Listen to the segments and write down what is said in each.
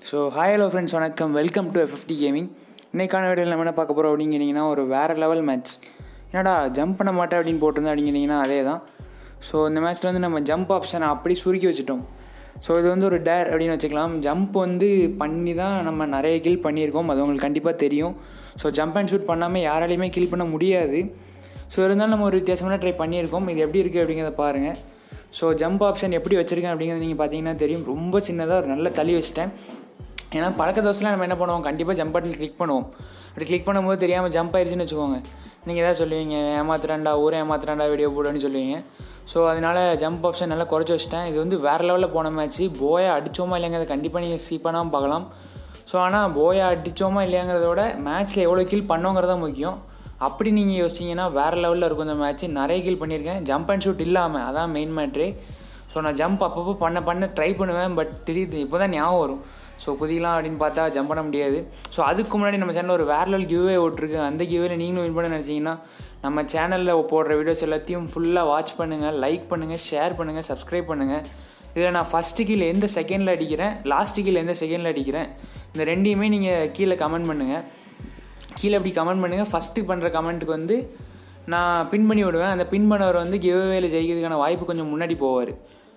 so hi hello friends வணக்கம் welcome to fifty gaming இன்றைக்கான வீடியோவில் நம்ம என்ன பார்க்க போகிறோம் அப்படிங்கிறீங்கன்னா ஒரு வேறு லெவல் மேட்ச் என்னடா ஜம்ப் பண்ண மாட்டேன் அப்படின்னு போட்டிருந்தோம் அப்படிங்கிறீங்கன்னா அதே தான் ஸோ இந்த மேட்ச்சில் வந்து நம்ம ஜம்ப் ஆப்ஷனை அப்படி சுருக்கி வச்சுட்டோம் ஸோ இது வந்து ஒரு டேர் அப்படின்னு வச்சுக்கலாம் ஜம்ப் வந்து பண்ணி தான் நம்ம நிறைய கில் பண்ணியிருக்கோம் அது உங்களுக்கு கண்டிப்பாக தெரியும் ஸோ ஜம்ப் அண்ட் ஷூட் பண்ணாமல் யாராலையுமே கில் பண்ண முடியாது ஸோ இருந்தாலும் நம்ம ஒரு வித்தியாசமான ட்ரை பண்ணியிருக்கோம் இது எப்படி இருக்குது அப்படிங்கிறத பாருங்கள் ஸோ ஜம்ப் ஆப்ஷன் எப்படி வச்சுருக்கேன் அப்படிங்கிறது நீங்கள் பார்த்தீங்கன்னா தெரியும் ரொம்ப சின்னதாக ஒரு நல்ல தள்ளி வச்சுட்டேன் ஏன்னா பழக்க தோசைலாம் நம்ம என்ன பண்ணுவோம் கண்டிப்பாக ஜம்ப் பட்டன் கிளிக் பண்ணுவோம் அப்படி கிளிக் பண்ணும்போது தெரியாமல் ஜம்ப் ஆயிடுச்சுன்னு வச்சுக்கோங்க நீங்கள் எதாவது சொல்லுவீங்க ஏமாத்துறாண்டா ஊரே ஏமாத்துறாண்டா வீடியோ போடுன்னு சொல்லுவீங்க ஸோ அதனால் ஜம்ப் ஆப்ஷன் நல்லா குறைச்சி வச்சிட்டேன் இது வந்து வேறு லெவலில் போன மேட்ச்சு போயா அடித்தோமா இல்லைங்கிறத கண்டிப்பாக நீங்கள் சீ பண்ணாமல் பார்க்கலாம் ஸோ ஆனால் போயா அடித்தோமா இல்லையாங்கிறதோட மேட்ச்சில் எவ்வளோ கில் பண்ணோங்கிறது தான் முக்கியம் அப்படி நீங்கள் யோசிச்சிங்கன்னா வேறு லெவலில் இருக்கும் இந்த மேட்ச்சு நிறைய கில் பண்ணியிருக்கேன் ஜம்ப் அண்ட் ஷூட் இல்லாமல் அதான் மெயின் மேட்ரு ஸோ நான் ஜம்ப் அப்பப்போ பண்ண பண்ண ட்ரை பண்ணுவேன் பட் திடீர்னு இப்போ தான் ஞாபகம் வரும் ஸோ குதிக்கலாம் அப்படின்னு பார்த்தா ஜம்ப் பண்ண முடியாது ஸோ அதுக்கு முன்னாடி நம்ம சேனலில் ஒரு வேற லெவல் கிவ்வே ஓட்டிருக்கு அந்த கிவ்வேல நீங்களும் வின் பண்ண நினச்சிங்கன்னா நம்ம சேனலில் போடுற வீடியோஸ் எல்லாத்தையும் ஃபுல்லாக வாட்ச் பண்ணுங்கள் லைக் பண்ணுங்கள் ஷேர் பண்ணுங்கள் சப்ஸ்கிரைப் பண்ணுங்கள் இதில் நான் ஃபஸ்ட்டு கீழே எந்த செகண்டில் அடிக்கிறேன் லாஸ்ட்டு கீழே எந்த செகண்டில் அடிக்கிறேன் இந்த ரெண்டையுமே நீங்கள் கீழே கமெண்ட் பண்ணுங்கள் கீழே அப்படி கமெண்ட் பண்ணுங்கள் ஃபஸ்ட்டு பண்ணுற கமெண்ட்டுக்கு வந்து நான் பின் பண்ணி விடுவேன் அந்த பின் பண்ணவர் வந்து கிவ்வேல ஜெயிக்கிறதுக்கான வாய்ப்பு கொஞ்சம் முன்னாடி போவார்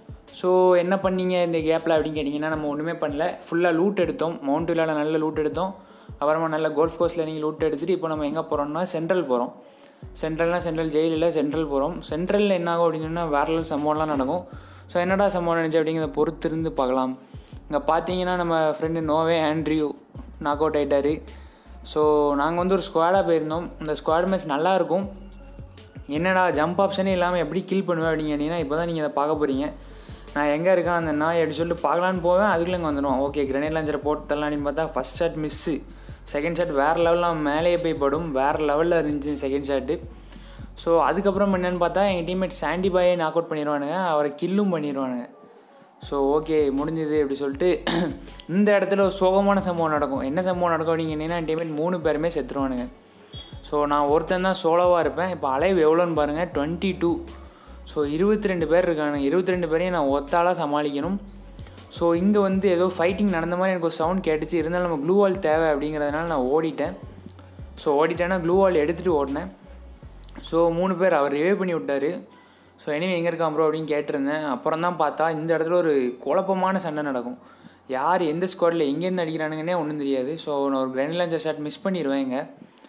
ஸோ என்ன பண்ணீங்க இந்த கேப்பில் அப்படின்னு கேட்டிங்கன்னா நம்ம ஒன்றுமே பண்ணல ஃபுல்லாக லூட் எடுத்தோம் மவுண்ட் வில்லாவில் நல்ல லூட் எடுத்தோம் அப்புறமா நல்ல கோல்ஃப் கோர்ஸில் நீங்கள் லூட் எடுத்துகிட்டு இப்போ நம்ம எங்கே போகிறோம்னா சென்ட்ரல் போகிறோம் சென்ட்ரல்னால் சென்ட்ரல் ஜெயிலில் சென்ட்ரல் போகிறோம் சென்ட்ரலில் என்ன ஆகும் அப்படின்னு சொன்னால் வேற லெவல் சம்பவம்லாம் நடக்கும் ஸோ என்னடா சம்பவம் நினச்சி அப்படிங்கிறத பொறுத்து இருந்து பார்க்கலாம் இங்கே பார்த்தீங்கன்னா நம்ம ஃப்ரெண்டு நோவே ஆண்ட்ரியூ நாக் அவுட் ஆகிட்டார் ஸோ நாங்கள் வந்து ஒரு ஸ்குவாடாக போயிருந்தோம் இந்த ஸ்குவாட் மேட்ச் நல்லாயிருக்கும் என்னடா ஜம்ப் ஆப்ஷனே இல்லாமல் எப்படி கில் பண்ணுவேன் அப்படின்னு கேட்டிங்கன்னா இப்போ தான் நீங்கள் அதை பார்க்க போகிறீங்க நான் எங்கே இருக்கேன் அந்த நாய் அப்படி சொல்லிட்டு பார்க்கலான்னு போவேன் அதுக்குள்ள இங்கே வந்துடும் ஓகே கிரனேட் லாஞ்சரை போட்டு தரலான்னு பார்த்தா first shot miss second shot வேறு லெவலில் மேலேயே போய் படும் வேறு லெவலில் இருந்துச்சு செகண்ட் ஷாட்டு ஸோ அதுக்கப்புறம் என்னென்னு பார்த்தா எங்கள் டீம்மேட் சாண்டி பாயை நாக் அவுட் பண்ணிடுவானுங்க அவரை கில்லும் பண்ணிடுவானுங்க ஸோ ஓகே முடிஞ்சுது அப்படி சொல்லிட்டு இந்த இடத்துல ஒரு சோகமான சம்பவம் நடக்கும் என்ன சம்பவம் நடக்கும் அப்படின்னு கேட்டிங்கன்னா டீம்மேட் மூணு பேருமே செத்துருவானுங்க ஸோ நான் ஒருத்தன் தான் சோலோவாக இருப்பேன் இப்போ அலைவ் எவ்வளோன்னு பாருங்கள் டுவெண்ட்டி டூ ஸோ இருபத்தி ரெண்டு பேர் இருக்கானுங்க இருபத்தி ரெண்டு பேரையும் நான் ஒத்தாளாக சமாளிக்கணும் ஸோ இங்கே வந்து ஏதோ ஃபைட்டிங் நடந்த மாதிரி எனக்கு ஒரு சவுண்ட் கேட்டுச்சு இருந்தாலும் நம்ம க்ளூ வால் தேவை அப்படிங்கிறதுனால நான் ஓடிட்டேன் ஸோ ஓடிட்டேன்னா க்ளூ வால் எடுத்துகிட்டு ஓடினேன் ஸோ மூணு பேர் அவர் ரிவே பண்ணி விட்டார் ஸோ எனிவே எங்கே இருக்கான் ப்ரோ அப்படின்னு கேட்டிருந்தேன் அப்புறம் தான் பார்த்தா இந்த இடத்துல ஒரு குழப்பமான சண்டை நடக்கும் யார் எந்த ஸ்குவாடில் எங்கேருந்து அடிக்கிறானுங்கன்னே ஒன்றும் தெரியாது ஸோ நான் ஒரு கிரைண்ட் லான்ச்சர் ஷாட் மிஸ் பண்ணிடுவேன் இங்கே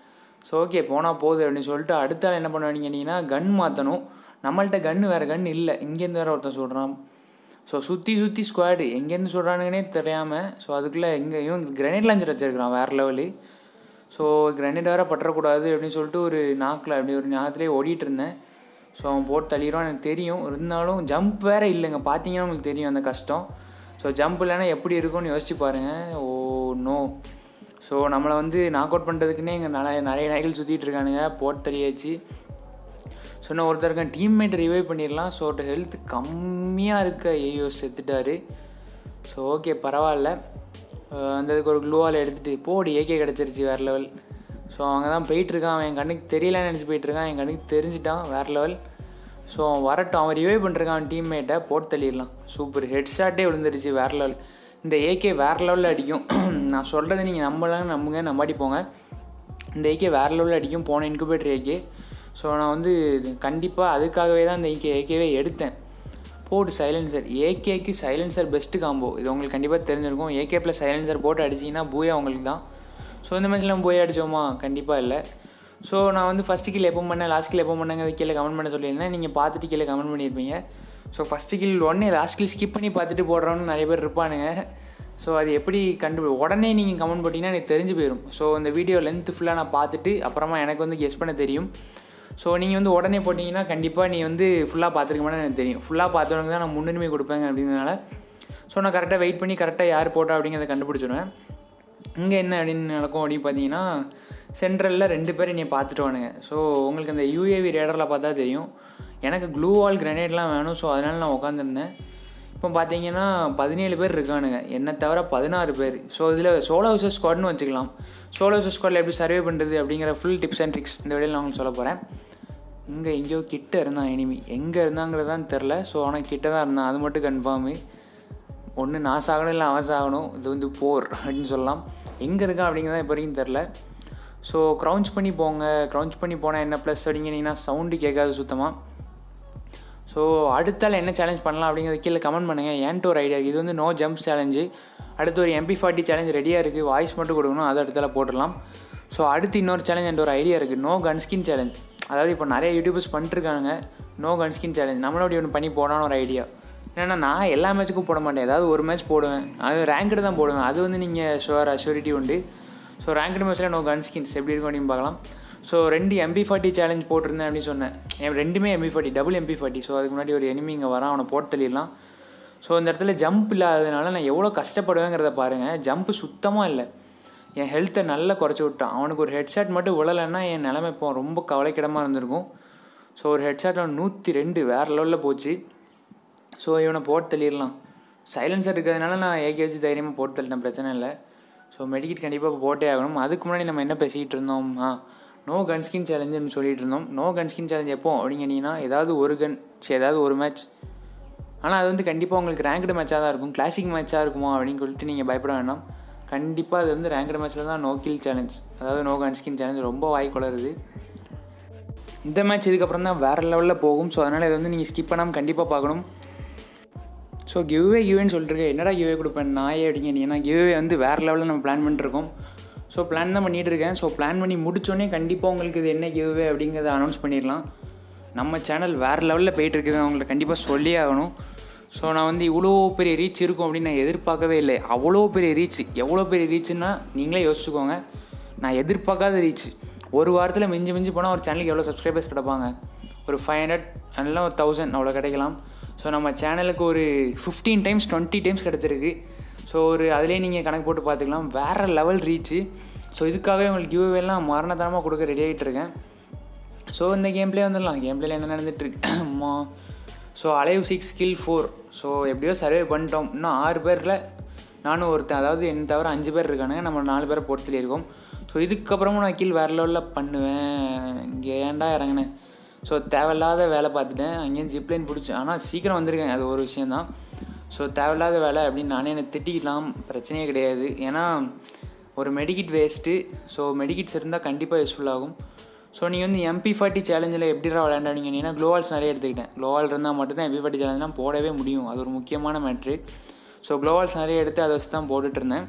ஸோ ஓகே போனால் போகுது அப்படின்னு சொல்லிட்டு அடுத்த ஆள் என்ன பண்ணுவாங்க கேட்டிங்கன்னா கன் மாற்றணும் நம்மள்ட்ட கன்று வேறு கன் இல்லை இங்கேருந்து வேறு ஒருத்தன் சொல்கிறான் ஸோ சுற்றி சுற்றி ஸ்குவாடு எங்கேருந்து சொல்கிறானுங்கன்னே தெரியாமல் ஸோ அதுக்குள்ளே இங்கே இவன் கிரனேட் லான்ச்சர் வச்சுருக்கிறான் வேறு லெவலு ஸோ கிரனேட் வேறு பற்றக்கூடாது அப்படின்னு சொல்லிட்டு ஒரு நாக்கில் அப்படி ஒரு ஞாபகத்துலேயே ஓடிட்டு இருந்தேன் ஸோ அவன் போட்டு தள்ளிடுவான் எனக்கு தெரியும் இருந்தாலும் ஜம்ப் வேறு இல்லைங்க பார்த்தீங்கன்னா உங்களுக்கு தெரியும் அந்த கஷ்டம் ஸோ ஜம்ப் இல்லைன்னா எப்படி இருக்கும்னு யோசிச்சு பாருங்கள் ஓ நோ ஸோ நம்மளை வந்து நாக் அவுட் பண்ணுறதுக்குன்னே இங்கே நிறைய நிறைய நாய்கள் சுற்றிட்டு இருக்கானுங்க போட்டு தள்ளியாச்சு சொன்ன ஒருத்தருக்கு டீம்மேட் ரிவைவ் பண்ணிடலாம் ஸோ ஹெல்த் கம்மியாக இருக்க ஐயோ செத்துட்டார் ஸோ ஓகே பரவாயில்ல அந்த இதுக்கு ஒரு க்ளூவால் எடுத்துகிட்டு போடி ஏகே கிடச்சிருச்சு வேறு லெவல் ஸோ அவங்க தான் போயிட்டுருக்கான் அவன் என் கண்ணுக்கு தெரியலன்னு நினச்சி போயிட்டுருக்கான் என் கண்ணுக்கு தெரிஞ்சிட்டான் வேறு லெவல் ஸோ அவன் வரட்டும் அவன் ரிவைவ் பண்ணிருக்கான் அவன் டீம்மேட்டை போட்டு தள்ளிடலாம் சூப்பர் ஹெட் ஷாட்டே விழுந்துருச்சு வேறு லெவல் இந்த ஏகே வேறு லெவலில் அடிக்கும் நான் சொல்கிறத நீங்கள் நம்பலாம் நம்புங்க நம்பாடி போங்க இந்த ஏகே வேறு லெவலில் அடிக்கும் போன இன்குபேட்டர் ஏகே ஸோ நான் வந்து கண்டிப்பாக அதுக்காகவே தான் இந்த ஏகே ஏகேவே எடுத்தேன் போட்டு சைலன்சர் ஏகேக்கு சைலன்சர் பெஸ்ட்டு காம்போ இது உங்களுக்கு கண்டிப்பாக தெரிஞ்சிருக்கும் ஏகே ப்ளஸ் சைலன்சர் போட்டு அடிச்சிங்கன்னா பூயா உங்களுக்கு தான் ஸோ இந்த மேட்ச்சில் நம்ம போய் அடித்தோமா கண்டிப்பாக இல்லை ஸோ நான் வந்து ஃபஸ்ட்டு கீழே எப்போ பண்ணேன் லாஸ்ட் கீழே எப்போ பண்ணேங்க கீழே கமெண்ட் பண்ண சொல்லியிருந்தேன் நீங்கள் பார்த்துட்டு கீழே கமெண்ட் பண்ணியிருப்பீங்க ஸோ ஃபஸ்ட்டு கீழ் உடனே லாஸ்ட் கீழ் ஸ்கிப் பண்ணி பார்த்துட்டு போடுறோன்னு நிறைய பேர் இருப்பானுங்க ஸோ அது எப்படி கண்டு உடனே நீங்கள் கமெண்ட் போட்டிங்கன்னா எனக்கு தெரிஞ்சு போயிடும் ஸோ இந்த வீடியோ லென்த்து ஃபுல்லாக நான் பார்த்துட்டு அப்புறமா எனக்கு வந்து கெஸ் பண்ண தெரியும் ஸோ நீங்கள் வந்து உடனே போட்டிங்கன்னா கண்டிப்பாக நீ வந்து ஃபுல்லாக பார்த்துருக்க மாட்டேன்னு எனக்கு தெரியும் ஃபுல்லாக பார்த்தவங்க தான் நான் முன்னுரிமை கொடுப்பேங்க அப்படிங்கிறதுனால ஸோ நான் கரெக்டாக வெயிட் பண்ணி கரெக்டாக யார் போட்டா அப்படிங்கிறத கண்டுபிடிச்சிடுவேன் இங்கே என்ன அப்படின்னு நடக்கும் அப்படின்னு பார்த்தீங்கன்னா சென்ட்ரலில் ரெண்டு பேரும் என்னை பார்த்துட்டு வானுங்க ஸோ உங்களுக்கு அந்த யூஏவி ரேடரில் பார்த்தா தெரியும் எனக்கு க்ளூ வால் கிரனேட்லாம் வேணும் ஸோ அதனால் நான் உட்காந்துருந்தேன் இப்போ பார்த்தீங்கன்னா பதினேழு பேர் இருக்கானுங்க என்னை தவிர பதினாறு பேர் ஸோ இதில் சோலோ ஹவுசஸ் ஸ்குவாட்னு வச்சுக்கலாம் சோலோ ஹவுசஸ் ஸ்குவாடில் எப்படி சர்வே பண்ணுறது அப்படிங்கிற ஃபுல் டிப்ஸ் அண்ட் ட்ரிக்ஸ் இந்த வீடியோவில் நான் உங்களுக்கு சொல்ல போகிறேன் இங்கே எங்கேயோ கிட்ட இருந்தான் எனிமி எங்கே இருந்தாங்கிறது தான் தெரில ஸோ ஆனால் கிட்ட தான் இருந்தான் அது மட்டும் கன்ஃபார்மு ஒன்று நான் சாகணும் இல்லை அவன் சாகணும் இது வந்து போர் அப்படின்னு சொல்லலாம் எங்கே இருக்கான் அப்படிங்கிறத இப்போ வரைக்கும் தெரில ஸோ க்ரௌஞ்ச் பண்ணி போங்க க்ரௌஞ்ச் பண்ணி போனால் என்ன ப்ளஸ் அப்படிங்கிறீங்கன்னா சவுண்டு கேட்காது சுத்தமாக ஸோ அடுத்தால என்ன சேலஞ்ச் பண்ணலாம் அப்படிங்கிறது கீழே கமெண்ட் பண்ணுங்கள் ஏன்ட்டு ஒரு ஐடியா இது வந்து நோ ஜம்ப் சேலஞ்சு அடுத்து ஒரு எம்பி ஃபார்ட்டி சேலஞ்ச் ரெடியாக இருக்குது வாய்ஸ் மட்டும் கொடுக்கணும் அதை அடுத்தால போட்டுடலாம் ஸோ அடுத்து இன்னொரு சேலஞ்ச் என்ற ஒரு ஐடியா இருக்குது நோ கன் ஸ்கின் சேலஞ்ச் அதாவது இப்போ நிறைய யூடியூபர்ஸ் பண்ணிட்டுருக்காங்க நோ கன் ஸ்கின் சேலஞ்ச் நம்மளோட ஒன்று பண்ணி போடான்னு ஒரு ஐடியா ஏன்னா நான் எல்லா மேட்ச்சுக்கும் போட மாட்டேன் ஏதாவது ஒரு மேட்ச் போடுவேன் அது ரேங்க்டு தான் போடுவேன் அது வந்து நீங்கள் ஷுவர் அஷ்யூரிட்டி உண்டு ஸோ ரேங்க்டு மேட்ச்சில் நோ கன் ஸ்கின்ஸ் எப்படி இருக்கும் அப்படின்னு பார்க்கலாம் ஸோ ரெண்டு எம்பி ஃபார்ட்டி சேலஞ்ச் போட்டிருந்தேன் அப்படின்னு சொன்னேன் என் ரெண்டுமே MP forty double MP forty so அதுக்கு முன்னாடி ஒரு enemy இங்கே வரான் அவனை போட்டு தள்ளிடலாம் ஸோ இந்த இடத்துல ஜம்ப் இல்லாததுனால நான் எவ்வளோ கஷ்டப்படுவேங்கிறத பாருங்கள் ஜம்ப்பு சுத்தமாக இல்லை என் ஹெல்த்தை நல்லா குறைச்சி விட்டான் அவனுக்கு ஒரு ஹெட்ஷாட் மட்டும் விழலைன்னா என் நிலைமை இப்போ ரொம்ப கவலைக்கிடமாக இருந்திருக்கும் ஸோ ஒரு ஹெட்ஷாட்டில் நூற்றி ரெண்டு வேறு லெவலில் போச்சு ஸோ இவனை போட்டு தள்ளிடலாம் சைலன்சர் இருக்கிறதுனால நான் ஏகே வச்சு தைரியமாக போட்டு தள்ளிட்டேன் பிரச்சனை இல்லை ஸோ மெடிக்கெட் கண்டிப்பாக போட்டே ஆகணும் அதுக்கு முன்னாடி நம்ம என்ன பேசிக்கிட்டு இருந்தோம் ஆ நோ கன் ஸ்கின் சேலஞ்சுன்னு சொல்லிட்டு இருந்தோம் நோ கன் ஸ்கின் சேலஞ்ச் எப்போ அப்படின்னு கேட்டிங்கன்னா ஏதாவது ஒரு கன் சரி ஏதாவது ஒரு மேட்ச் ஆனால் அது வந்து கண்டிப்பாக உங்களுக்கு ரேங்க்டு மேட்சாக தான் இருக்கும் கிளாசிக் மேட்சாக இருக்குமோ அப்படின்னு சொல்லிட்டு நீங்கள் பயப்பட வேண்டாம் கண்டிப்பாக அது வந்து ரேங்க்டு மேட்ச்சில் தான் நோ கில் சேலஞ்ச் அதாவது நோ கன் ஸ்கின் சேலஞ்ச் ரொம்ப வாய் குளருது இந்த மேட்ச் இதுக்கப்புறம் தான் வேறு லெவலில் போகும் ஸோ அதனால் இதை வந்து நீங்கள் ஸ்கிப் பண்ணாமல் கண்டிப்பாக பார்க்கணும் ஸோ கிவ்வே கிவ்வேன்னு சொல்லிட்டு என்னடா கிவ்வே கொடுப்பேன் நாயே அப்படிங்க கிவ்வே வந்து வேறு லெவலில் நம்ம பிளான் பண்ணிட்டுருக்கோம் ஸோ பிளான் தான் பண்ணிகிட்டு இருக்கேன் ஸோ பிளான் பண்ணி முடிச்சோடனே கண்டிப்பாக உங்களுக்கு இது என்ன கிவ்வே அப்படிங்கிறத அனௌன்ஸ் பண்ணிடலாம் நம்ம சேனல் வேறு லெவலில் போயிட்டுருக்குது அவங்கள்ட்ட கண்டிப்பாக சொல்லியே ஆகணும் ஸோ நான் வந்து இவ்வளோ பெரிய ரீச் இருக்கும் அப்படின்னு நான் எதிர்பார்க்கவே இல்லை அவ்வளோ பெரிய ரீச் எவ்வளோ பெரிய ரீச்சுன்னா நீங்களே யோசிச்சுக்கோங்க நான் எதிர்பார்க்காத ரீச் ஒரு வாரத்தில் மிஞ்சி மிஞ்சி போனால் ஒரு சேனலுக்கு எவ்வளோ சப்ஸ்கிரைபர்ஸ் கிடப்பாங்க ஒரு ஃபைவ் ஹண்ட்ரட் அதெல்லாம் ஒரு தௌசண்ட் அவ்வளோ கிடைக்கலாம் ஸோ நம்ம சேனலுக்கு ஒரு ஃபிஃப்டீன் டைம்ஸ் டுவெண்ட்டி டைம்ஸ் கிடச்சிருக்கு ஸோ ஒரு அதிலே நீங்கள் கணக்கு போட்டு பார்த்துக்கலாம் வேறு லெவல் ரீச்சு ஸோ இதுக்காகவே உங்களுக்கு கிவ்வேலாம் மரணத்தனமாக கொடுக்க ரெடி ஆகிட்டு இருக்கேன் ஸோ இந்த கேம் பிளே வந்துடலாம் கேம் பிளேல என்ன நடந்துட்டுருக்கு அம்மா so alive six kill four so எப்படியோ சர்வே பண்ணிட்டோம் இன்னும் ஆறு பேரில் நானும் ஒருத்தன் அதாவது என்ன தவிர அஞ்சு பேர் இருக்கானுங்க நம்ம நாலு பேரை பொறுத்துல இருக்கோம் ஸோ இதுக்கப்புறமும் நான் கீழ் வேறு லெவலில் பண்ணுவேன் இங்கே ஏன்டா இறங்கினேன் ஸோ தேவையில்லாத வேலை பார்த்துட்டேன் அங்கேயும் ஜிப்லைன் பிடிச்சி ஆனால் சீக்கிரம் வந்திருக்கேன் அது ஒரு விஷயந்தான் ஸோ தேவையில்லாத வேலை அப்படின்னு நானே என்னை திட்டிக்கலாம் பிரச்சனையே கிடையாது ஏன்னா ஒரு மெடிக்கிட் வேஸ்ட்டு ஸோ மெடிக்கிட்ஸ் இருந்தால் கண்டிப்பாக யூஸ்ஃபுல் ஆகும் ஸோ நீங்கள் வந்து எம்பி ஃபார்ட்டி சேலஞ்சில் எப்படிடா விளையாண்டானீங்க ஏன்னா க்ளோவால்ஸ் நிறைய எடுத்துக்கிட்டேன் க்ளோவால் இருந்தால் மட்டும்தான் எம்பி ஃபார்ட்டி சேலஞ்செலாம் போடவே முடியும் அது ஒரு முக்கியமான மேட்ரு ஸோ க்ளோவால்ஸ் நிறைய எடுத்து அதை வச்சு தான் போட்டுட்டு இருந்தேன்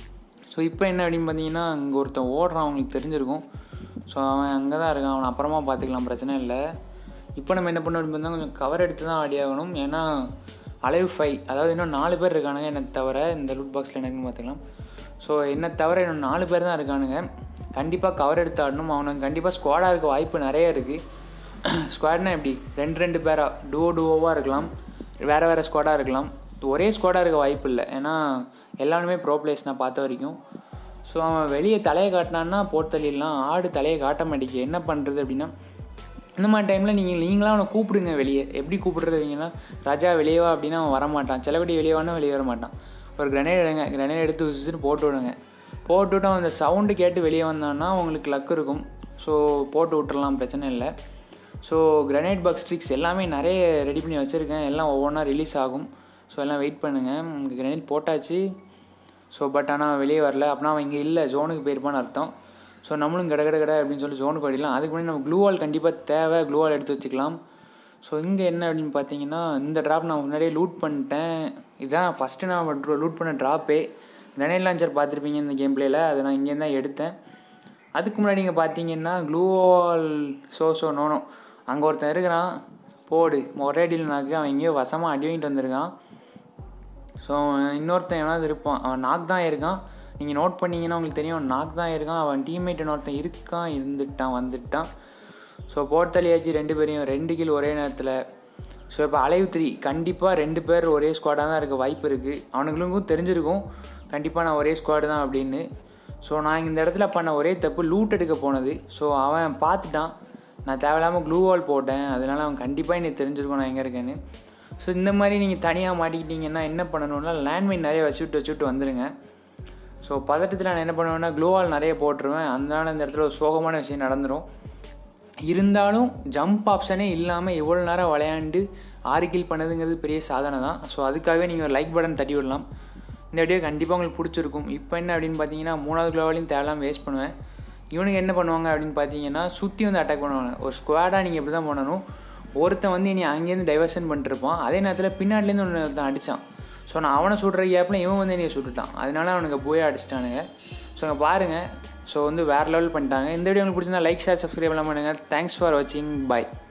ஸோ இப்போ என்ன அப்படின்னு பார்த்தீங்கன்னா அங்கே ஒருத்தன் ஓடுறான் அவங்களுக்கு தெரிஞ்சிருக்கும் ஸோ அவன் அங்கே தான் இருக்கான் அவனை அப்புறமா பார்த்துக்கலாம் பிரச்சனை இல்லை இப்போ நம்ம என்ன பண்ண அப்படின்னு பார்த்தா கொஞ்சம் கவர் எடுத்து தான் ஆடி ஆகணும் ஏன்னா அலைவ் ஃபைவ் அதாவது இன்னும் நாலு பேர் இருக்கானுங்க என்னை தவிர இந்த லூட் பாக்ஸில் என்னன்னு பார்த்துக்கலாம் ஸோ என்னை தவிர இன்னும் நாலு பேர் தான் இருக்கானுங்க கண்டிப்பாக கவர் எடுத்து ஆடணும் அவனுக்கு கண்டிப்பாக ஸ்குவாடாக இருக்க வாய்ப்பு நிறைய இருக்குது ஸ்குவாட்னா எப்படி ரெண்டு ரெண்டு பேராக டூவோ டூவோவாக இருக்கலாம் வேறு வேறு ஸ்குவாடாக இருக்கலாம் ஒரே ஸ்குவாடாக இருக்க வாய்ப்பு இல்லை ஏன்னா எல்லாருமே ப்ரோ பிளேஸ் நான் பார்த்த வரைக்கும் ஸோ அவன் வெளியே தலையை காட்டினான்னா போட்டு தள்ளிடலாம் ஆடு தலையை காட்ட மாட்டேங்க என்ன பண்ணுறது அப்படின்னா இந்த மாதிரி டைமில் நீங்கள் நீங்களாம் அவனை கூப்பிடுங்க வெளியே எப்படி கூப்பிடுறீங்கன்னா ராஜா வெளியே வா அப்படின்னா அவன் வரமாட்டான் சிலபடி வெளியே வானா வெளியே வர மாட்டான் ஒரு கிரனேட் எடுங்க கிரனேட் எடுத்து விசிச்சுட்டு போட்டு விடுங்க போட்டு விட்டு அவன் அந்த சவுண்டு கேட்டு வெளியே வந்தான்னா உங்களுக்கு லக் இருக்கும் ஸோ போட்டு விட்டுறலாம் பிரச்சனை இல்லை ஸோ கிரனேட் பாக்ஸ் ட்ரிக்ஸ் எல்லாமே நிறைய ரெடி பண்ணி வச்சுருக்கேன் எல்லாம் ஒவ்வொன்றா ரிலீஸ் ஆகும் ஸோ எல்லாம் வெயிட் பண்ணுங்கள் கிரனேட் போட்டாச்சு ஸோ பட் ஆனால் வெளியே வரல அப்படின்னா அவன் இங்கே இல்லை ஜோனுக்கு போயிருப்பான்னு அர்த்தம் ஸோ நம்மளும் கட கட கட அப்படின்னு சொல்லி ஜோனுக்கு ஓடிடலாம் அதுக்கு முன்னாடி நம்ம க்ளூவால் கண்டிப்பாக தேவை க்ளூவால் எடுத்து வச்சுக்கலாம் ஸோ இங்கே என்ன அப்படின்னு பார்த்தீங்கன்னா இந்த ட்ராப் நான் முன்னாடியே லூட் பண்ணிட்டேன் இதுதான் ஃபஸ்ட்டு நான் லூட் பண்ண ட்ராப்பே கிரனேட் லான்ச்சர் பார்த்துருப்பீங்க இந்த கேம் பிளேயில் அதை நான் இங்கேருந்து தான் எடுத்தேன் அதுக்கு முன்னாடி நீங்கள் பார்த்தீங்கன்னா க்ளூவால் ஸோ ஸோ நோனோ அங்கே ஒருத்தன் இருக்கிறான் போடு ஒரே அடியில் நாக்கு அவன் எங்கேயோ வசமாக அடி வாங்கிட்டு வந்திருக்கான் ஸோ இன்னொருத்தன் எவனாவது இருப்பான் அவன் நாக் தான் இருக்கான் நீங்கள் நோட் பண்ணீங்கன்னா உங்களுக்கு தெரியும் அவன் நாக் தான் இருக்கான் அவன் டீம்மேட் இன்னொருத்தன் இருக்கான் இருந்துட்டான் வந்துட்டான் ஸோ போட்டலியாச்சு ரெண்டு பேரையும் ரெண்டு கில் ஒரே நேரத்தில் ஸோ இப்போ அலைவ் த்ரீ கண்டிப்பாக ரெண்டு பேர் ஒரே ஸ்குவாடாக தான் இருக்க வாய்ப்பு இருக்குது அவனுங்களுக்கும் தெரிஞ்சிருக்கும் கண்டிப்பாக நான் ஒரே ஸ்குவாடு தான் அப்படின்னு ஸோ நான் இந்த இடத்துல பண்ண ஒரே தப்பு லூட் எடுக்க போனது ஸோ அவன் பார்த்துட்டான் நான் தேவையில்லாமல் க்ளூ வால் போட்டேன் அதனால் அவன் கண்டிப்பாக எனக்கு தெரிஞ்சிருக்கும் நான் எங்கே இருக்கேன்னு ஸோ இந்த மாதிரி நீங்கள் தனியாக மாட்டிக்கிட்டீங்கன்னா என்ன பண்ணணும்னா லேண்ட்மைன் நிறைய வச்சுட்டு வச்சுட்டு வந்துடுங்க ஸோ பதட்டத்தில் நான் என்ன பண்ணுவேன்னா க்ளூவால் நிறைய போட்டுருவேன் அதனால இந்த இடத்துல ஒரு சோகமான விஷயம் நடந்துடும் இருந்தாலும் ஜம்ப் ஆப்ஷனே இல்லாமல் எவ்வளோ நேரம் விளையாண்டு ஆறு கில் பண்ணதுங்கிறது பெரிய சாதனை தான் ஸோ அதுக்காகவே நீங்கள் ஒரு லைக் பட்டன் தட்டி விடலாம் இந்த வீடியோ கண்டிப்பாக உங்களுக்கு பிடிச்சிருக்கும் இப்போ என்ன அப்படின்னு பார்த்தீங்கன்னா மூணாவது குளோவாலையும் தேவையில்லாம வேஸ்ட் பண்ணுவேன் இவனுக்கு என்ன பண்ணுவாங்க அப்படின்னு பார்த்தீங்கன்னா சுற்றி வந்து அட்டாக் பண்ணுவாங்க ஒரு ஸ்குவாடாக நீங்கள் இப்படி தான் பண்ணணும் ஒருத்தன் வந்து இனி அங்கேருந்து டைவர்ஷன் பண்ணிட்டுருப்பான் அதே நேரத்தில் பின்னாடிலேருந்து ஒன்று ஒருத்தன் அடித்தான் ஸோ நான் அவனை சுடுற கேப்பில் இவன் வந்து என்னைய சுட்டுட்டான் அதனால அவனுக்கு போய் அடிச்சிட்டானுங்க ஸோ இங்கே பாருங்கள் ஸோ வந்து வேறு லெவல் பண்ணிட்டாங்க இந்த வீடியோ உங்களுக்கு பிடிச்சிருந்தா லைக் ஷேர் சப்ஸ்கிரைப் எல்லாம் பண்ணுங்கள் தேங்க்ஸ் ஃபார் வாட்சிங் பாய்